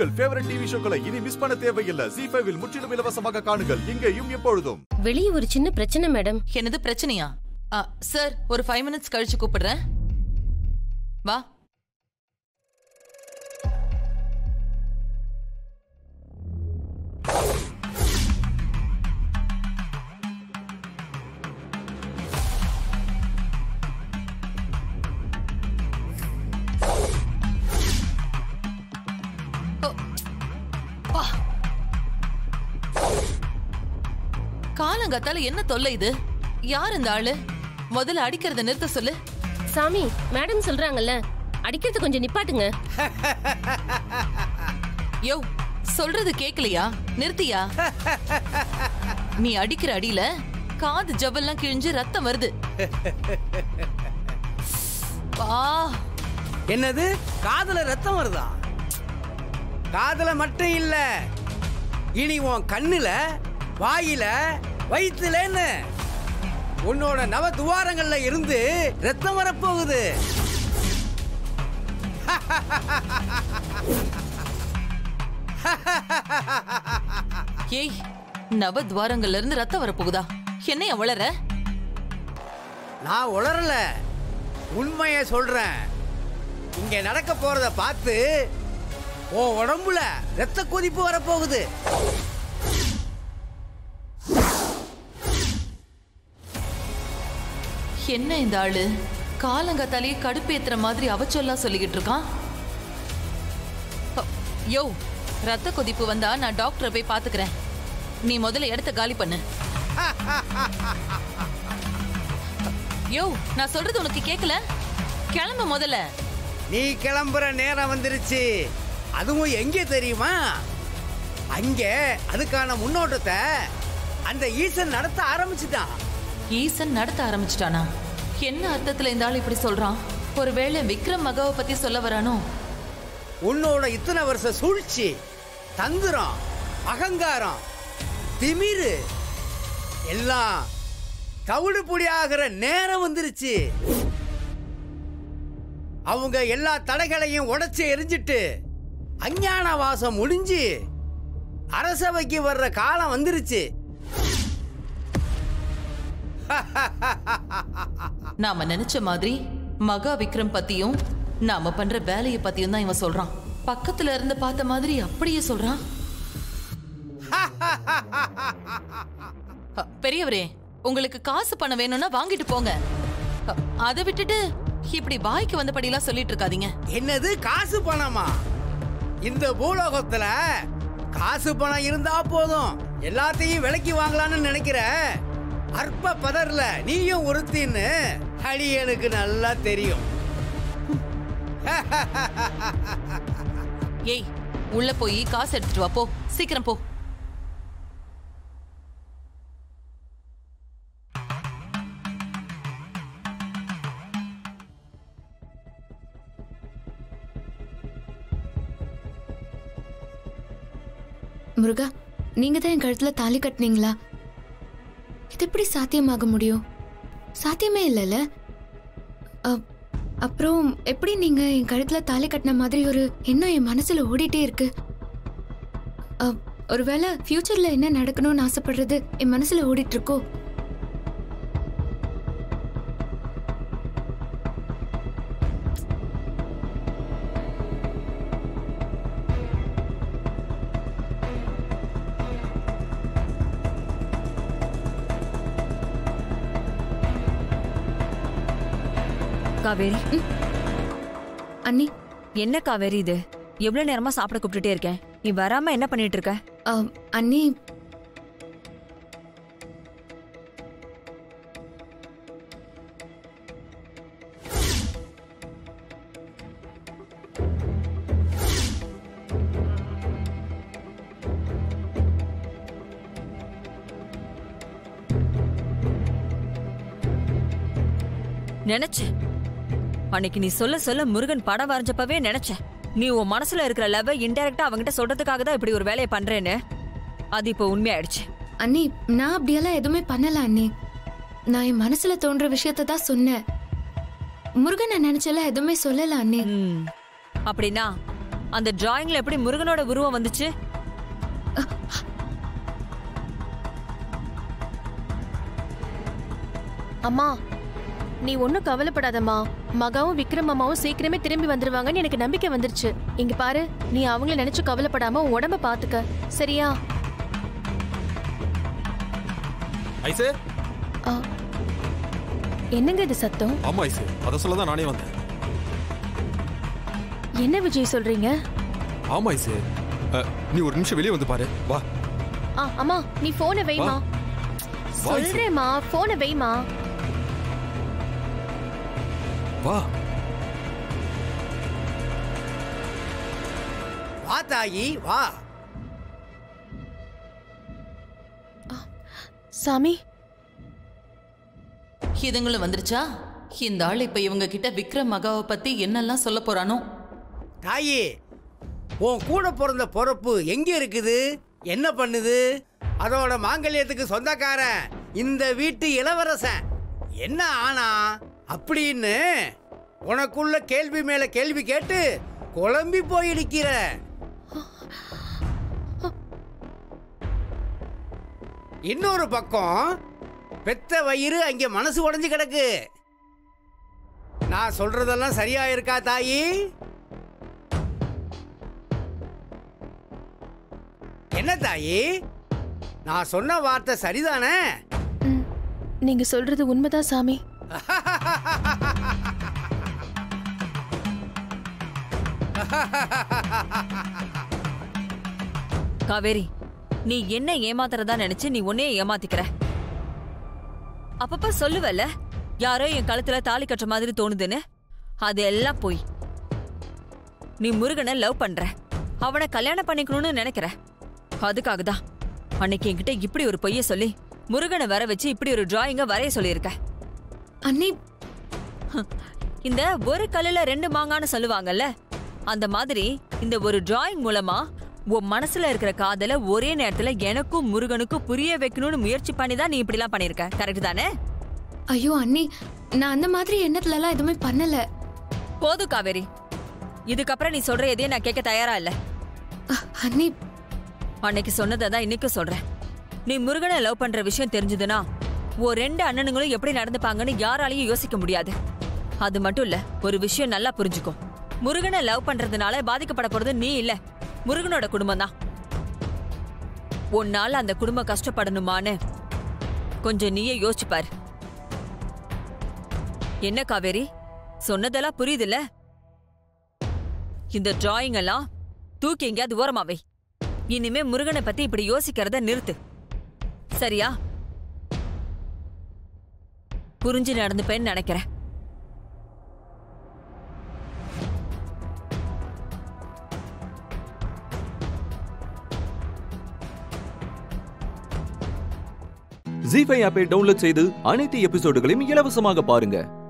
உங்கள் favourite TV ஷோக்களை இனி miss பண்ண தேவையில்லை ஜி ஃபைவில் முற்றிலும் இலவசமாக காணுங்கள் இங்கேயும் எப்பொழுதும் வெளியே ஒரு சின்ன பிரச்சனை மேடம் என்னது பிரச்சனையா ஆ, சார் ஒரு ஃபைவ் மினிட்ஸ் கழிச்சு கூப்பிடுறேன் வா ஓ, பா. காலங்காத்தால என்ன தொல்லை இது யார் இந்த ஆளு முதல்ல அடிக்கிறத நிறுத்த சொல்லு சாமி மேடம் சொல்றாங்கல்ல அடிக்கிறது கொஞ்சம் நிப்பாட்டுங்க யோ சொல்றது கேக்கலையா நிறுத்தியா நீ அடிக்கிற அடியில காது ஜவ்வெல்லாம் கிழிஞ்சு ரத்தம் வருது பா என்னது காதுல ரத்தம் வருதா காதுல மட்டும் இல்ல இனி உன் கண்ணுல வாயில வயிற்றுலன்னு உன்னோட நவ துவாரங்கள்ல இருந்து ரத்தம் வரப்போகுது ஏய் நவ துவாரங்கள்ல இருந்து ரத்தம் வரப்போகுதா என்னைய வளர நான் உளரல உண்மைய சொல்றேன் இங்க நடக்க போறத பார்த்து உன் உடம்புல ரத்த கொதிப்பு வரப்போகுது என்ன இந்த ஆளு காலங்காத்தாலேயே கடுப்பேத்துற மாதிரி அவச்சொல்லா சொல்லிக்கிட்டு இருக்கான் அ, யோ ரத்த கொதிப்பு வந்தா நான் டாக்டரை போய் பாத்துக்கிறேன் நீ முதல்ல இடத்த காலி பண்ணு யோ நான் சொல்றது உனக்கு கேக்கல கிளம்பு முதல்ல நீ கிளம்புற நேரம் வந்துருச்சு அதுவும் எங்க தெரியுமா அங்க அதுக்கான முன்னோட்டத்தை அந்த ஈசன் நடத்த ஆரம்பிச்சுட்டான் ஈசன் நடத்த ஆரம்பிச்சிட்டானா என்ன அர்த்தத்துல இந்த ஆள் இப்படி சொல்றான் ஒருவேளை விக்ரம் மகாவை பத்தி சொல்ல வரானோ உன்னோட இத்தனை வருஷ சூழ்ச்சி தந்திரம் அகங்காரம் திமிரு எல்லாம் தவிடு பொடி ஆகிற நேரம் வந்துருச்சு அவங்க எல்லா தடைகளையும் உடைச்சு எரிஞ்சிட்டு அஞ்ஞான வாசம் முடிஞ்சு அரசவைக்கு வர்ற காலம் வந்துருச்சு நாம நினைச்ச மாதிரி மகா விக்ரம் பத்தியும் நாம பண்ற வேலைய பத்தியும் தான் இவன் சொல்றான் பக்கத்துல இருந்து பார்த்த மாதிரி அப்படியே சொல்றான் அ, பெரியவரே உங்களுக்கு காசு பணம் வேணும்னா வாங்கிட்டு போங்க அ, அதை விட்டுட்டு இப்படி வாய்க்கு வந்தபடியெல்லாம் சொல்லிட்டு இருக்காதீங்க என்னது காசு பணமா இந்த பூலோகத்துல காசு பணம் இருந்தா போதும் எல்லாத்தையும் விலைக்கு வாங்கலாம்னு நினைக்கிற அற்ப பதர்ல நீயும் ஒருத்தின்னு அடியனுக்கு நல்லா தெரியும் ஏய் உள்ள போய் காசு எடுத்துட்டு வா போ சீக்கிரம் போ முருகா நீங்க தான் என் கழுத்துல தாலி கட்டினீங்களா இது எப்படி சாத்தியமாக முடியும் சாத்தியமே இல்லைல்ல அ- அப்புறம் எப்படி நீங்க என் கழுத்துல தாலி கட்டின மாதிரி ஒரு எண்ணம் என் மனசுல ஓடிட்டே இருக்கு அ, ஒருவேளை ஃபியூச்சர்ல என்ன நடக்கணும்னு ஆசைப்படுறது என் மனசுல ஓடிட்டு இருக்கோ காவேரி அண்ணி என்ன காவேரி இது எவ்வளவு நேரமா சாப்பிட கூப்பிட்டுட்டே இருக்கேன் நீ வராம என்ன பண்ணிட்டு இருக்க அ, அண்ணி நினைச்சேன் அன்னைக்கு நீ சொல்ல சொல்ல முருகன் படம் வரைஞ்சப்பவே நினைச்சேன் நீ உன் மனசுல இருக்கிற லவ் இன்டெரக்டா அவங்கிட்ட சொல்றதுக்காக தான் இப்படி ஒரு வேலையை பண்றேன்னு அது இப்போ உண்மையாயிடுச்சு அண்ணி நான் அப்படியெல்லாம் எதுவுமே பண்ணல அண்ணி நான் என் மனசுல தோன்ற விஷயத்தை தான் சொன்னேன் முருகனை நினைச்சல எதுவுமே சொல்லல அண்ணி ம். அப்படின்னா அந்த டிராயிங்ல எப்படி முருகனோட உருவம் வந்துச்சு அம்மா நீ ஒன்றும் கவலைப்படாதம்மா மகாவும் விக்ரம் அம்மாவும் சீக்கிரமே திரும்பி வந்துருவாங்கன்னு எனக்கு நம்பிக்கை வந்துருச்சு இங்க பாரு நீ அவங்கள நினைச்சு கவலைப்படாம உன் உடம்ப பாத்துக்க சரியா ஐசு ஆ. என்னங்க இது சத்தம் ஆமா ஐசு அதை சொல்ல தான் நானே வந்தேன் என்ன விஜய் சொல்றீங்க ஆமா ஐசு அ, நீ ஒரு நிமிஷம் வெளியே வந்து பாரு வா ஆ அம்மா நீ போனை வைமா வா ஐசு. சொல்றேம்மா போனை வைமா வா வா தாயி வா சாமி இதுங்களும் வந்துருச்சா இந்த ஆள் இப்ப இவங்க கிட்ட விக்ரம் மகாவை பத்தி என்னெல்லாம் சொல்ல போறானோ தாயி உன் கூட பிறந்த பொறப்பு எங்க இருக்குது என்ன பண்ணுது அதோட மாங்கல்யத்துக்கு சொந்தக்காரன் இந்த வீட்டு இளவரசன் என்ன ஆனா அப்படின்னு உனக்குள்ள கேள்வி மேல கேள்வி கேட்டு குழம்பி போய் நிக்கிற இன்னொரு பக்கம் பெத்த வயிறு அங்கே மனசு உடைஞ்சு கிடக்கு நான் சொல்றதெல்லாம் சரியா இருக்கா தாயி என்ன தாயி நான் சொன்ன வார்த்தை சரிதானே ம், நீங்க சொல்றது உண்மைதான் சாமி காவேரி நீ என்ன ஏமாத்துறதா நினைச்சு நீ உன்னையே ஏமாத்திக்கிற அப்பப்ப சொல்லுவல்ல யாரோ என் கழுத்துல தாலி கட்டுற மாதிரி தோணுதுன்னு அது எல்லாம் போய் நீ முருகனை லவ் பண்ற அவனை கல்யாணம் பண்ணிக்கணும்னு நினைக்கிற அதுக்காக தான் அன்னைக்கு என்கிட்ட இப்படி ஒரு பொய்ய சொல்லி முருகனை வர வச்சு இப்படி ஒரு டிராயிங்க வரைய சொல்லியிருக்க அண்ணி இந்த ஒரு கல்லுல ரெண்டு மாங்கான்னு சொல்லுவாங்கல்ல அந்த மாதிரி இந்த ஒரு டிராயிங் மூலமா உன் மனசுல இருக்கிற காதல ஒரே நேரத்துல எனக்கும் முருகனுக்கும் புரிய வைக்கணும்னு முயற்சி பண்ணி தான் நீ இப்படிலாம் பண்ணிருக்க கரெக்ட் தானே ஐயோ அண்ணி நான் அந்த மாதிரி எண்ணத்துலலாம் எதுவுமே பண்ணல போதும் காவேரி இதுக்கப்புறம் நீ சொல்ற எதையும் நான் கேட்க தயாரா இல்ல அ- அண்ணி அன்னைக்கு சொன்னதை தான் இன்னைக்கும் சொல்றேன் நீ முருகனை லவ் பண்ற விஷயம் தெரிஞ்சதுன்னா ஓ ரெண்டு அண்ணனுங்களும் எப்படி நடந்துப்பாங்கன்னு யாராலையும் யோசிக்க முடியாது அது மட்டும் இல்ல ஒரு விஷயம் நல்லா புரிஞ்சுக்கோ முருகனை லவ் பண்றதுனால பாதிக்கப்பட போறது நீ இல்ல முருகனோட குடும்பம் தான் உன்னால அந்த குடும்பம் கஷ்டப்படணுமான்னு கொஞ்சம் நீயே யோசிச்சு பாரு என்ன காவேரி சொன்னதெல்லாம் புரியுதுல்ல இந்த டிராயிங் எல்லாம் தூக்கி எங்கேயாவது ஓரமா வை இனிமே முருகனை பத்தி இப்படி யோசிக்கிறத நிறுத்து சரியா புரிஞ்சு நடந்துப்பேன்னு நினைக்கிறேன் ஜி ஃபைவ் ஆப்பை டவுன்லோட் செய்து அனைத்து எபிசோடுகளையும் இலவசமாக பாருங்க